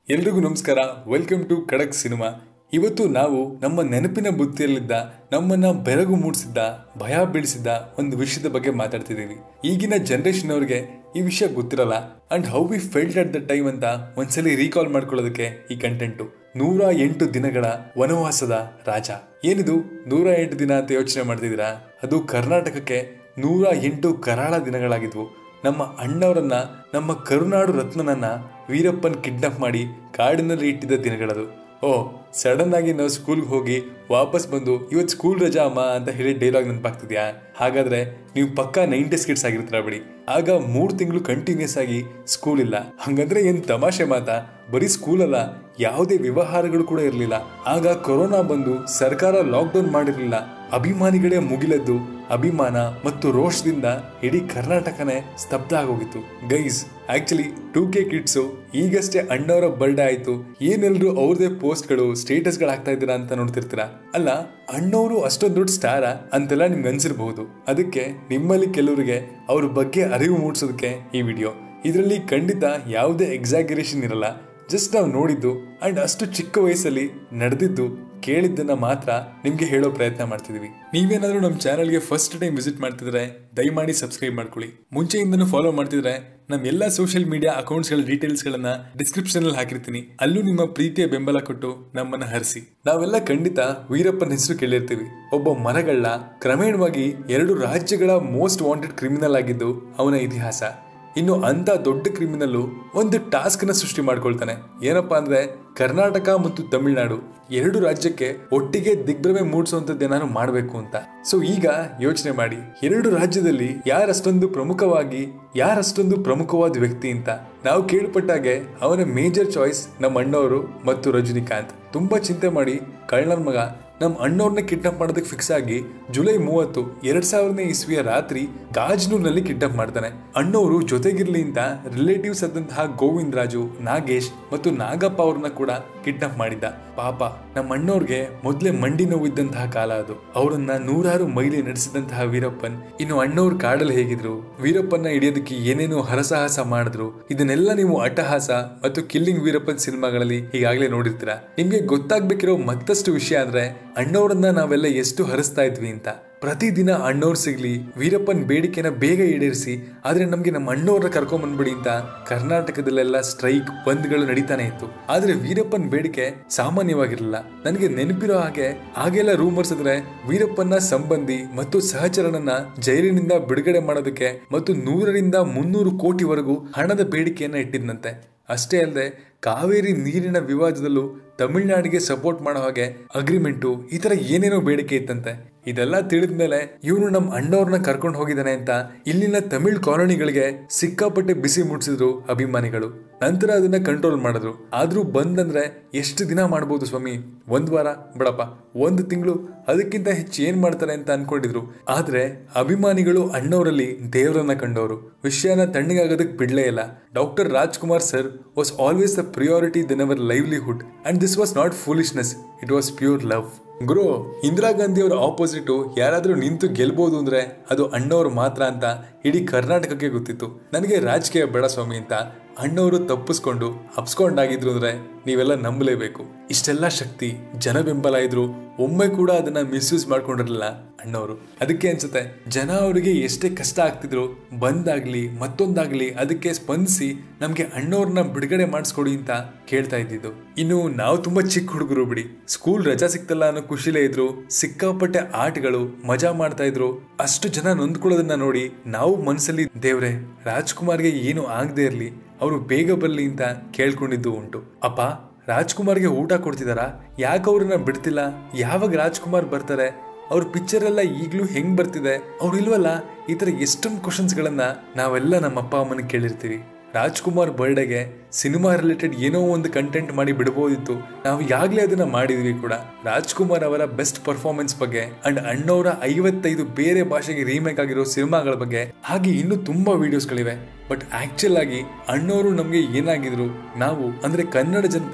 ಎಲ್ರಿಗೂ ನಮಸ್ಕಾರ welcome to ಖಡಕ್ ಸಿನಿಮಾ ಇವತ್ತು ನಾವು ನಮ್ಮ ನೆನಪಿನ ಬುತ್ತಿಯಲ್ಲಿದ್ದ ನಮ್ಮನ್ನ ಬೆರಗು ಮೂಡಿಸಿದ್ದ ಭಯ ಬೀಳಿಸಿದ್ದ ಒಂದು ವಿಷಯದ ಬಗ್ಗೆ ಮಾತಾಡ್ತಿದ್ದೀವಿ ಈಗಿನ ಜನರೇಷನ್ ಅವ್ರಿಗೆ ಈ ವಿಷಯ ಗೊತ್ತಿರಲ್ಲ and how we felt at the time ಅಂತ ಒಂದ್ಸಲಿ ರೀಕಾಲ್ ಮಾಡ್ಕೊಳ್ಳೋದಕ್ಕೆ ಈ ಕಂಟೆಂಟು ನೂರ ಎಂಟು ದಿನಗಳ ವನವಾಸದ ರಾಜ ಏನಿದು ನೂರ ಎಂಟು ದಿನ ಅಂತ ಯೋಚನೆ ಮಾಡ್ತಿದ್ದೀರಾ ಅದು ಕರ್ನಾಟಕಕ್ಕೆ ನೂರ ಎಂಟು ಕರಾಳ ದಿನಗಳಾಗಿದ್ವು ನಮ್ಮ ಅಣ್ಣವರನ್ನ ನಮ್ಮ ಕರುನಾಡು ರತ್ನನನ್ನ ವೀರಪ್ಪನ್ ಕಿಡ್ನಾಪ್ ಮಾಡಿ ಕಾಡಿನಲ್ಲಿ ಇಟ್ಟಿದ್ದ ದಿನಗಳದು ಓ ಸಡನ್ ಆಗಿ ನಾವು ಸ್ಕೂಲ್ಗೆ ಹೋಗಿ ವಾಪಸ್ ಬಂದು ಇವತ್ತು ಸ್ಕೂಲ್ ರಜಾ ಅಮ್ಮ ಅಂತ ಹೇಳಿ ಡೈಲಾಗ್ ನೆನಪಾಗ್ತಿದ್ಯಾ ಹಾಗಾದ್ರೆ ನೀವು ಪಕ್ಕಾ ನೈಂಟೀಸ್ ಕಿಡ್ಸ್ ಆಗಿರ್ತೀರ ಬಿಡಿ ಆಗ ಮೂರು ತಿಂಗಳು ಕಂಟಿನ್ಯೂಸ್ ಆಗಿ ಸ್ಕೂಲ್ ಇಲ್ಲ ಹಂಗಂದ್ರೆ ಏನ್ ತಮಾಷೆ ಮಾತಾ ಬರೀ ಸ್ಕೂಲ್ ಅಲ್ಲ ಯಾವುದೇ ವ್ಯವಹಾರಗಳು ಕೂಡ ಇರಲಿಲ್ಲ ಆಗ ಕೊರೋನಾ ಬಂದು ಸರ್ಕಾರ ಲಾಕ್ಡೌನ್ ಮಾಡಿರಲಿಲ್ಲ ಅಭಿಮಾನಿಗಳೇ ಮುಗಿಲದ್ದು ಅಭಿಮಾನ ಮತ್ತು ರೋಷದಿಂದ ಇಡೀ ಕರ್ನಾಟಕನೇ ಸ್ತಬ್ಧ ಆಗೋಗಿತ್ತು guys actually two K kids ಈಗಷ್ಟೇ ಅಣ್ಣವರ ಬರ್ಡೇ ಆಯ್ತು ಏನೆಲ್ಲರೂ ಅವ್ರದೇ ಪೋಸ್ಟ್ಗಳು ಸ್ಟೇಟಸ್ಗಳು ಆಗ್ತಾ ಇದ್ದೀರಾ ಅಂತ ನೋಡ್ತಿರ್ತೀರಾ ಅಲ್ಲ ಅಣ್ಣವರು ಅಷ್ಟೊಂದು ದೊಡ್ಡ ಸ್ಟಾರ ಅಂತೆಲ್ಲ ನಿಮ್ಗೆ ಅನ್ಸಿರ್ಬಹುದು ಅದಕ್ಕೆ ನಿಮ್ಮಲ್ಲಿ ಕೆಲವರಿಗೆ ಅವ್ರ ಬಗ್ಗೆ ಅರಿವು ಮೂಡಿಸೋದಕ್ಕೆ ಈ ವಿಡಿಯೋ ಇದರಲ್ಲಿ ಖಂಡಿತ ಯಾವುದೇ ಎಕ್ಸಾಗರೇಷನ್ ಇರಲ್ಲ ಜಸ್ಟ್ ನಾವು ನೋಡಿದ್ದು ಅಂಡ್ ಅಷ್ಟು ಚಿಕ್ಕ ವಯಸ್ಸಲ್ಲಿ ನಡೆದಿದ್ದು ಕೇಳಿದ್ದನ್ನ ಮಾತ್ರ ನಿಮ್ಗೆ ಹೇಳೋ ಪ್ರಯತ್ನ ಮಾಡ್ತಿದೀವಿ ನೀವೇನಾದ್ರೂ ನಮ್ಮ ಚಾನಲ್ಗೆ ಫಸ್ಟ್ ಟೈಮ್ ವಿಸಿಟ್ ಮಾಡ್ತಿದ್ರೆ ದಯಮಾಡಿ ಸಬ್ಸ್ಕ್ರೈಬ್ ಮಾಡ್ಕೊಳ್ಳಿ ಮುಂಚೆಯಿಂದನೂ ಫಾಲೋ ಮಾಡ್ತಿದ್ರೆ ನಮ್ಮ ಎಲ್ಲ ಸೋಷಿಯಲ್ ಮೀಡಿಯಾ ಅಕೌಂಟ್ಸ್ಗಳ ಡೀಟೇಲ್ಸ್ಗಳನ್ನ ಡಿಸ್ಕ್ರಿಪ್ಷನ್ ಅಲ್ಲಿ ಹಾಕಿರ್ತೀನಿ ಅಲ್ಲೂ ನಿಮ್ಮ ಪ್ರೀತಿಯ ಬೆಂಬಲ ಕೊಟ್ಟು ನಮ್ಮನ್ನ ಹರಿಸಿ ನಾವೆಲ್ಲ ಖಂಡಿತ ವೀರಪ್ಪನ ಹೆಸರು ಕೇಳಿರ್ತೀವಿ ಒಬ್ಬ ಮರಗಳ್ಳ ಕ್ರಮೇಣವಾಗಿ ಎರಡು ರಾಜ್ಯಗಳ ಮೋಸ್ಟ್ ವಾಂಟೆಡ್ ಕ್ರಿಮಿನಲ್ ಆಗಿದ್ದು ಅವನ ಇತಿಹಾಸ ಇನ್ನು ಅಂತ ದೊಡ್ಡ ಕ್ರಿಮಿನಲ್ಲು ಒಂದು ಟಾಸ್ಕ್ ನ ಸೃಷ್ಟಿ ಮಾಡ್ಕೊಳ್ತಾನೆ ಏನಪ್ಪಾ ಅಂದ್ರೆ ಕರ್ನಾಟಕ ಮತ್ತು ತಮಿಳುನಾಡು ಎರಡು ರಾಜ್ಯಕ್ಕೆ ಒಟ್ಟಿಗೆ ದಿಗ್ಭ್ರಮೆ ಮೂಡಿಸುವಂತದ್ದು ಏನಾದ್ರು ಮಾಡಬೇಕು ಅಂತ ಸೊ ಈಗ ಯೋಚನೆ ಮಾಡಿ ಎರಡು ರಾಜ್ಯದಲ್ಲಿ ಯಾರಷ್ಟೊಂದು ಪ್ರಮುಖವಾಗಿ ಯಾರಷ್ಟೊಂದು ಪ್ರಮುಖವಾದ ವ್ಯಕ್ತಿ ಅಂತ ನಾವು ಕೇಳ್ಪಟ್ಟಾಗೆ ಅವನ ಮೇಜರ್ ಚಾಯ್ಸ್ ನಮ್ಮ ಅಣ್ಣವರು ಮತ್ತು ರಜನಿಕಾಂತ್ ತುಂಬಾ ಚಿಂತೆ ಮಾಡಿ ಕಳ್ಳನ ಮಗ ನಮ್ಮ ಅಣ್ಣವ್ರನ್ನ ಕಿಡ್ನಾಪ್ ಮಾಡೋದಕ್ಕೆ ಫಿಕ್ಸ್ ಆಗಿ ಜುಲೈ ಮೂವತ್ತು ಎರಡ್ ಸಾವಿರನೇ ಇಸ್ವಿಯ ರಾತ್ರಿ ಗಾಜ್ನೂರ್ನಲ್ಲಿ ಕಿಡ್ನಾಪ್ ಮಾಡ್ತಾನೆ ಅಣ್ಣವರು ಜೊತೆಗಿರ್ಲಿ ಅಂತ ರಿಲೇಟಿವ್ಸ್ ಆದಂತಹ ಗೋವಿಂದ್ ರಾಜು ನಾಗೇಶ್ ಮತ್ತು ನಾಗಪ್ಪ ಅವ್ರನ್ನ ಕೂಡ ಕಿಡ್ನಾಪ್ ಮಾಡಿದ್ದ ಪಾಪ ನಮ್ಮ ಅಣ್ಣವ್ರಿಗೆ ಮೊದಲೇ ಮಂಡಿ ನೋವಿದ್ದಂತಹ ಕಾಲ ಅದು ಅವರನ್ನ ನೂರಾರು ಮೈಲಿ ನಡೆಸಿದಂತಹ ವೀರಪ್ಪನ್ ಇನ್ನು ಅಣ್ಣವ್ರ ಕಾಡಲ್ಲಿ ಹೇಗಿದ್ರು ವೀರಪ್ಪನ್ನ ಹಿಡಿಯೋದಕ್ಕೆ ಏನೇನು ಹರಸಾಹಸ ಮಾಡಿದ್ರು ಇದನ್ನೆಲ್ಲ ನೀವು ಅಟ್ಟಹಾಸ ಮತ್ತು ಕಿಲ್ಲಿಂಗ್ ವೀರಪ್ಪನ್ ಸಿನಿಮಾಗಳಲ್ಲಿ ಈಗಾಗಲೇ ನೋಡಿರ್ತೀರಾ ನಿಮ್ಗೆ ಗೊತ್ತಾಗ್ಬೇಕಿರೋ ಮತ್ತಷ್ಟು ವಿಷಯ ಅಂದ್ರೆ ಅಣ್ಣವ್ರನ್ನ ನಾವೆಲ್ಲ ಎಷ್ಟು ಹರಿಸ್ತಾ ಇದ್ವಿ ಅಂತ ಪ್ರತಿದಿನ ಅಣ್ಣವ್ರು ಸಿಗ್ಲಿ ವೀರಪ್ಪನ್ ಬೇಡಿಕೆನ ಬೇಗ ಈಡೇರಿಸಿ ಆದ್ರೆ ನಮ್ಗೆ ನಮ್ಮ ಅಣ್ಣವ್ರನ್ನ ಕರ್ಕೊಂಡ್ ಬಂದ್ಬಿಡಿ ಅಂತ ಕರ್ನಾಟಕದಲ್ಲೆಲ್ಲ ಸ್ಟ್ರೈಕ್ ಬಂದ್ಗಳು ನಡೀತಾನೆ ಇತ್ತು ಆದ್ರೆ ವೀರಪ್ಪನ್ ಬೇಡಿಕೆ ಸಾಮಾನ್ಯವಾಗಿರಲಿಲ್ಲ ನನಗೆ ನೆನಪಿರೋ ಹಾಗೆ ಹಾಗೆಲ್ಲ ರೂಮರ್ಸ್ ಅಂದ್ರೆ ವೀರಪ್ಪನ ಸಂಬಂಧಿ ಮತ್ತು ಸಹಚರನನ್ನ ಜೈಲಿನಿಂದ ಬಿಡುಗಡೆ ಮಾಡೋದಕ್ಕೆ ಮತ್ತು ನೂರರಿಂದ ಮುನ್ನೂರು ಕೋಟಿವರೆಗೂ ಹಣದ ಬೇಡಿಕೆಯನ್ನ ಇಟ್ಟಿದ್ನಂತೆ ಅಷ್ಟೇ ಅಲ್ಲದೆ ಕಾವೇರಿ ನೀರಿನ ವಿವಾದದಲ್ಲೂ ತಮಿಳ್ನಾಡಿಗೆ ಸಪೋರ್ಟ್ ಮಾಡೋ ಹಾಗೆ ಅಗ್ರಿಮೆಂಟು ಈ ತರ ಏನೇನೋ ಬೇಡಿಕೆ ಇತ್ತಂತೆ ಇದೆಲ್ಲ ತಿಳಿದ ಮೇಲೆ ಇವನು ನಮ್ಮ ಅಣ್ಣವ್ರನ್ನ ಕರ್ಕೊಂಡು ಹೋಗಿದ್ದಾನೆ ಅಂತ ಇಲ್ಲಿನ ತಮಿಳ್ ಕಾಲೋನಿಗಳಿಗೆ ಸಿಕ್ಕಾಪಟ್ಟೆ ಬಿಸಿ ಮುಟ್ಸಿದ್ರು ಅಭಿಮಾನಿಗಳು ನಂತರ ಅದನ್ನ ಕಂಟ್ರೋಲ್ ಮಾಡಿದ್ರು ಆದ್ರೂ ಬಂದಂದ್ರೆ ಎಷ್ಟು ದಿನ ಮಾಡ್ಬೋದು ಸ್ವಾಮಿ ಒಂದ್ ವಾರ ಬಿಡಪ್ಪ ಒಂದು ತಿಂಗಳು ಅದಕ್ಕಿಂತ ಹೆಚ್ಚು ಏನ್ ಮಾಡ್ತಾರೆ ಅಂತ ಅನ್ಕೊಂಡಿದ್ರು ಆದ್ರೆ ಅಭಿಮಾನಿಗಳು ಅಣ್ಣವರಲ್ಲಿ ದೇವರನ್ನ ಕಂಡವರು ವಿಷಯನ ತಣ್ಣಗಾಗೋದಕ್ಕೆ ಬಿಡ್ಲೇ ಇಲ್ಲ doctor Rajkumar sir was always the priority then our livelihood and this was not foolishness it was pure love ಗುರು ಇಂದಿರಾ ಗಾಂಧಿ ಅವರ ಆಪೋಸಿಟ್ ಯಾರಾದ್ರೂ ನಿಂತು ಗೆಲ್ಬಹುದು ಅಂದ್ರೆ ಅದು ಅಣ್ಣವ್ರು ಮಾತ್ರ ಅಂತ ಇಡೀ ಕರ್ನಾಟಕಕ್ಕೆ ಗೊತ್ತಿತ್ತು ನನಗೆ ರಾಜಕೀಯ ಬೇಡ ಸ್ವಾಮಿ ಅಂತ ಅಣ್ಣವರು ತಪ್ಪಿಸ್ಕೊಂಡು ಅಪ್ಸ್ಕೊಂಡಾಗಿದ್ರು ಅಂದ್ರೆ ನೀವೆಲ್ಲ ನಂಬಲೇಬೇಕು ಇಷ್ಟೆಲ್ಲ ಶಕ್ತಿ ಜನ ಬೆಂಬಲ ಇದ್ರು ಒಮ್ಮೆ ಕೂಡ ಅದನ್ನ ಮಿಸ್ಯೂಸ್ ಮಾಡ್ಕೊಂಡಿರಲಿಲ್ಲ ಅಣ್ಣವರು ಅದಕ್ಕೆ ಅನ್ಸುತ್ತೆ ಜನ ಅವರಿಗೆ ಎಷ್ಟೇ ಕಷ್ಟ ಆಗ್ತಿದ್ರು ಬಂದಾಗ್ಲಿ ಮತ್ತೊಂದಾಗ್ಲಿ ಅದಕ್ಕೆ ಸ್ಪಂದಿಸಿ ನಮ್ಗೆ ಅಣ್ಣವ್ರನ್ನ ಬಿಡುಗಡೆ ಮಾಡಿಸ್ಕೊಡಿ ಅಂತ ಕೇಳ್ತಾ ಇದ್ದಿದ್ದು ಇನ್ನು ನಾವು ತುಂಬಾ ಚಿಕ್ಕ ಹುಡುಗರು ಬಿಡಿ ಸ್ಕೂಲ್ ರಜಾ ಸಿಕ್ತಲ್ಲ ಅನ್ನೋ ಖುಷಿಲೇ ಇದ್ರು ಸಿಕ್ಕಾಪಟ್ಟೆ ಆಟಗಳು ಮಜಾ ಮಾಡ್ತಾ ಇದ್ರು ಅಷ್ಟು ಜನ ನೊಂದ್ಕೊಳ್ಳೋದನ್ನ ನೋಡಿ ನಾವು ಮನಸ್ಸಲ್ಲಿ ದೇವ್ರೆ ರಾಜ್ಕುಮಾರ್ಗೆ ಏನು ಆಗದೆ ಇರ್ಲಿ ಅವರು ಬೇಗ ಬರ್ಲಿ ಅಂತ ಕೇಳ್ಕೊಂಡಿದ್ದು ಉಂಟು ಅಪ್ಪ ರಾಜ್ಕುಮಾರ್ಗೆ ಊಟ ಕೊಡ್ತಿದಾರಾ ಯಾಕೆ ಅವ್ರನ್ನ ಬಿಡ್ತಿಲ್ಲ ಯಾವಾಗ ರಾಜ್ಕುಮಾರ್ ಬರ್ತಾರೆ ಅವ್ರ ಪಿಕ್ಚರ್ ಎಲ್ಲ ಈಗಲೂ ಹೆಂಗ್ ಬರ್ತಿದೆ ಅವ್ರು ಇಲ್ವಲ್ಲ ಈ ತರ ಎಷ್ಟೊಂದು ಕ್ವಶನ್ಸ್ಗಳನ್ನ ನಾವೆಲ್ಲ ನಮ್ಮ ಅಪ್ಪ ಅಮ್ಮನ ಕೇಳಿರ್ತೀವಿ ರಾಜ್ಕುಮಾರ್ ಬರ್ಡೇಗೆ ಸಿನಿಮಾ ರಿಲೇಟೆಡ್ ಏನೋ ಒಂದು ಕಂಟೆಂಟ್ ಮಾಡಿ ಬಿಡಬಹುದಿತ್ತು ನಾವು ಈಗಾಗಲೇ ಅದನ್ನ ಮಾಡಿದ್ವಿ ಕೂಡ ರಾಜ್ಕುಮಾರ್ ಅವರ ಬೆಸ್ಟ್ ಪರ್ಫಾರ್ಮೆನ್ಸ್ ಬಗ್ಗೆ ಅಂಡ್ ಅಣ್ಣವರ ಐವತ್ತೈದು ಬೇರೆ ಭಾಷೆಗೆ ರೀಮೇಕ್ ಆಗಿರೋ ಸಿನಿಮಾಗಳ ಬಗ್ಗೆ ಹಾಗೆ ಇನ್ನೂ ತುಂಬಾ ವಿಡಿಯೋಸ್ಗಳಿವೆ ಬಟ್ ಆಕ್ಚುಲ್ ಆಗಿ ಅಣ್ಣವರು ನಮಗೆ ಏನಾಗಿದ್ರು ನಾವು ಅಂದ್ರೆ ಕನ್ನಡ ಜನತೆ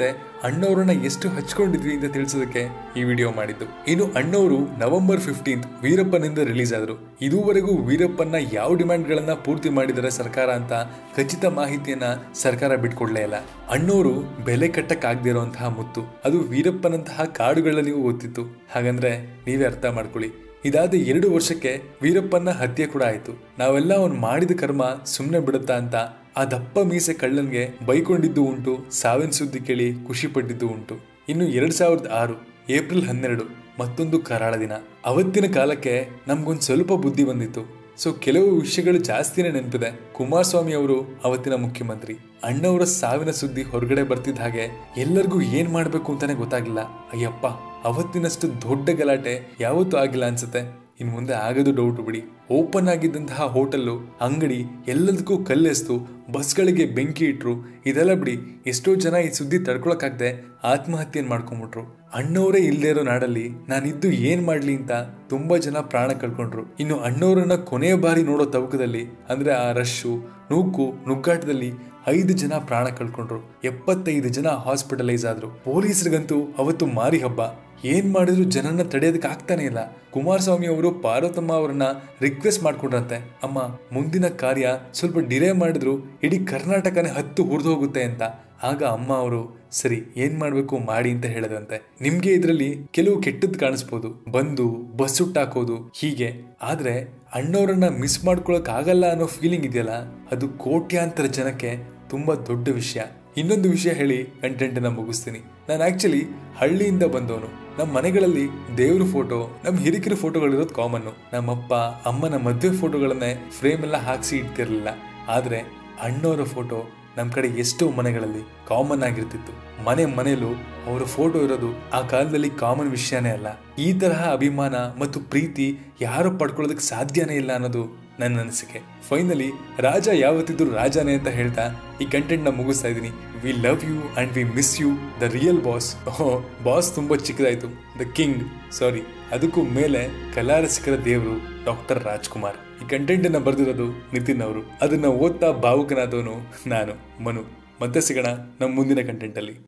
ಅಣ್ಣವ್ರನ್ನ ಎಷ್ಟು ಹಚ್ಕೊಂಡಿದ್ವಿ ಅಂತ ತಿಳಿಸೋದಕ್ಕೆ ಈ ವಿಡಿಯೋ ಮಾಡಿದ್ದು ಇನ್ನು ಅಣ್ಣವರು ನವೆಂಬರ್ ಫಿಫ್ಟೀನ್ತ್ ವೀರಪ್ಪನಿಂದ ರಿಲೀಸ್ ಆದ್ರು ಇದುವರೆಗೂ ವೀರಪ್ಪನ ಯಾವ ಡಿಮ್ಯಾಂಡ್ಗಳನ್ನ ಪೂರ್ತಿ ಮಾಡಿದರೆ ಸರ್ಕಾರ ಅಂತ ಖಚಿತ ಮಾಹಿತಿಯನ್ನ ಸರ್ಕಾರ ಬಿಟ್ಕೊಡ್ಲೇ ಇಲ್ಲ ಅಣ್ಣವರು ಬೆಲೆ ಕಟ್ಟಕ್ಕಾಗದೇ ಇರುವಂತಹ ಮುತ್ತು ಅದು ವೀರಪ್ಪನಂತಹ ಕಾಡುಗಳ ನೀವು ಗೊತ್ತಿತ್ತು ಹಾಗಂದ್ರೆ ನೀವೇ ಅರ್ಥ ಮಾಡ್ಕೊಳ್ಳಿ ಇದಾದ ಎರಡು ವರ್ಷಕ್ಕೆ ವೀರಪ್ಪನ ಹತ್ಯೆ ಕೂಡ ಆಯ್ತು ನಾವೆಲ್ಲ ಅವನು ಮಾಡಿದ ಕರ್ಮ ಸುಮ್ಮನೆ ಬಿಡುತ್ತಾ ಅಂತ ಆ ದಪ್ಪ ಮೀಸೆ ಕಳ್ಳನ್ಗೆ ಬೈಕೊಂಡಿದ್ದು ಉಂಟು ಸಾವಿನ ಸುದ್ದಿ ಕೇಳಿ ಖುಷಿ ಪಟ್ಟಿದ್ದು ಉಂಟು ಇನ್ನು ಎರಡ್ ಸಾವಿರದ ಆರು ಏಪ್ರಿಲ್ ಹನ್ನೆರಡು ಮತ್ತೊಂದು ಕರಾಳ ದಿನ ಅವತ್ತಿನ ಕಾಲಕ್ಕೆ ನಮ್ಗೊಂದು ಸ್ವಲ್ಪ ಬುದ್ಧಿ ಬಂದಿತ್ತು ಸೊ ಕೆಲವು ವಿಷಯಗಳು ಜಾಸ್ತಿನೇ ನೆನಪಿದೆ ಕುಮಾರಸ್ವಾಮಿ ಅವರು ಅವತ್ತಿನ ಮುಖ್ಯಮಂತ್ರಿ ಅಣ್ಣವರ ಸಾವಿನ ಸುದ್ದಿ ಹೊರಗಡೆ ಬರ್ತಿದ್ದ ಹಾಗೆ ಎಲ್ಲರಿಗೂ ಏನ್ ಮಾಡ್ಬೇಕು ಅಂತಾನೆ ಗೊತ್ತಾಗ್ಲಿಲ್ಲ ಅಯ್ಯಪ್ಪ ಅವತ್ತಿನಷ್ಟು ದೊಡ್ಡ ಗಲಾಟೆ ಯಾವತ್ತೂ ಆಗಿಲ್ಲ ಅನ್ಸುತ್ತೆ ಇನ್ ಮುಂದೆ ಆಗೋದು ಡೌಟ್ ಬಿಡಿ ಓಪನ್ ಆಗಿದ್ದಂತಹ ಹೋಟೆಲ್ಲು ಅಂಗಡಿ ಎಲ್ಲದಕ್ಕೂ ಕಲ್ಲೆಸ್ತು ಬಸ್ಗಳಿಗೆ ಬೆಂಕಿ ಇಟ್ರು ಇದೆಲ್ಲ ಬಿಡಿ ಎಷ್ಟೋ ಜನ ಈ ಸುದ್ದಿ ತಡ್ಕೊಳಕ್ಕಾಗದೆ ಆತ್ಮಹತ್ಯೆ ಮಾಡ್ಕೊಂಬಿಟ್ರು ಅಣ್ಣವರೇ ಇಲ್ಲದೆ ಇರೋ ನಾಡಲ್ಲಿ ನಾನಿದ್ದು ಏನ್ ಮಾಡ್ಲಿ ಅಂತ ತುಂಬಾ ಜನ ಪ್ರಾಣ ಕಳ್ಕೊಂಡ್ರು ಇನ್ನು ಅಣ್ಣವರನ್ನ ಕೊನೆಯ ಬಾರಿ ನೋಡೋ ತವಕದಲ್ಲಿ ಅಂದ್ರೆ ಆ ರಶ್ಶು ನೂಕು ನುಗ್ಗಾಟದಲ್ಲಿ ಐದು ಜನ ಪ್ರಾಣ ಕಳ್ಕೊಂಡ್ರು ಎಪ್ಪತ್ತೈದು ಜನ ಹಾಸ್ಪಿಟಲೈಸ್ ಆದ್ರು ಪೊಲೀಸರಿಗಂತೂ ಅವತ್ತು ಮಾರಿ ಹಬ್ಬ ಏನ್ ಮಾಡಿದ್ರು ಜನನ ತಡೆಯೋದಕ್ಕೆ ಆಗ್ತಾನೆ ಇಲ್ಲ ಕುಮಾರಸ್ವಾಮಿ ಅವರು ಪಾರ್ವತಮ್ಮ ಅವರನ್ನ ರಿಕ್ವೆಸ್ಟ್ ಮಾಡ್ಕೊಂಡ್ರಂತೆ ಅಮ್ಮ ಮುಂದಿನ ಕಾರ್ಯ ಸ್ವಲ್ಪ ಡಿಲೇ ಮಾಡಿದ್ರು ಇಡೀ ಕರ್ನಾಟಕನೇ ಹತ್ತು ಹುರಿದು ಹೋಗುತ್ತೆ ಅಂತ ಆಗ ಅಮ್ಮ ಅವರು ಸರಿ ಏನ್ ಮಾಡ್ಬೇಕು ಮಾಡಿ ಅಂತ ಹೇಳದಂತೆ ನಿಮ್ಗೆ ಇದರಲ್ಲಿ ಕೆಲವು ಕೆಟ್ಟದ್ದು ಕಾಣಿಸ್ಬೋದು ಬಂದು ಬಸ್ ಸುಟ್ಟಾಕೋದು ಹೀಗೆ ಆದ್ರೆ ಅಣ್ಣವರನ್ನ ಮಿಸ್ ಮಾಡ್ಕೊಳಕ್ ಆಗಲ್ಲ ಅನ್ನೋ ಫೀಲಿಂಗ್ ಇದೆಯಲ್ಲ ಅದು ಕೋಟ್ಯಾಂತರ ಜನಕ್ಕೆ ತುಂಬಾ ದೊಡ್ಡ ವಿಷಯ ಇನ್ನೊಂದು ವಿಷಯ ಹೇಳಿ ಕಂಟೆಂಟ್ ನ ಮುಗಿಸ್ತೀನಿ ನಾನು ಆಕ್ಚುಲಿ ಹಳ್ಳಿಯಿಂದ ಬಂದವನು ನಮ್ಮ ಮನೆಗಳಲ್ಲಿ ದೇವ್ರ ಫೋಟೋ ನಮ್ಮ ಹಿರಿಕಿರ ಫೋಟೋಗಳಿರೋದು ಕಾಮನ್ನು ನಮ್ಮಪ್ಪ ಅಮ್ಮನ ಮದುವೆ ಫೋಟೋಗಳನ್ನೇ ಫ್ರೇಮ್ ಎಲ್ಲ ಹಾಕ್ಸಿ ಇಡ್ತಿರ್ಲಿಲ್ಲ ಆದ್ರೆ ಅಣ್ಣವರ ಫೋಟೋ ನಮ್ಮ ಕಡೆ ಎಷ್ಟೋ ಮನೆಗಳಲ್ಲಿ ಕಾಮನ್ ಆಗಿರ್ತಿತ್ತು ಮನೆ ಮನೆಯಲ್ಲೂ ಅವರ ಫೋಟೋ ಇರೋದು ಆ ಕಾಲದಲ್ಲಿ ಕಾಮನ್ ವಿಷಯನೇ ಅಲ್ಲ ಈ ತರಹ ಅಭಿಮಾನ ಮತ್ತು ಪ್ರೀತಿ ಯಾರು ಪಡ್ಕೊಳ್ಳೋದಕ್ಕೆ ಸಾಧ್ಯನೇ ಇಲ್ಲ ಅನ್ನೋದು ನನ್ನ ಅನಿಸಿಕೆ ಫೈನಲಿ ರಾಜ ಯಾವತ್ತಿದ್ರು ರಾಜನೇ ಅಂತ ಹೇಳ್ತಾ ಈ ಕಂಟೆಂಟ್ ನ ಮುಗಿಸ್ತಾ ಇದ್ದೀನಿ we love you and we miss you the real boss boss ತುಂಬಾ ಚಿಕ್ಕದಾಯ್ತು ದ ಕಿಂಗ್ ಸಾರಿ ಅದಕ್ಕೂ ಮೇಲೆ ಕಲಾರಸಿಕರ ದೇವರು ಡಾಕ್ಟರ್ ರಾಜ್ಕುಮಾರ್ ಈ ಕಂಟೆಂಟ್ ಅನ್ನ ಬರೆದಿರೋದು ನಿತಿನ್ ಅವರು ಅದನ್ನ ಓದ್ತಾ ಭಾವುಕನಾದವನು ನಾನು ಮನು ಮತ್ತೆ ಸಿಗೋಣ ನಮ್ಮ ಮುಂದಿನ ಕಂಟೆಂಟ್ ಅಲ್ಲಿ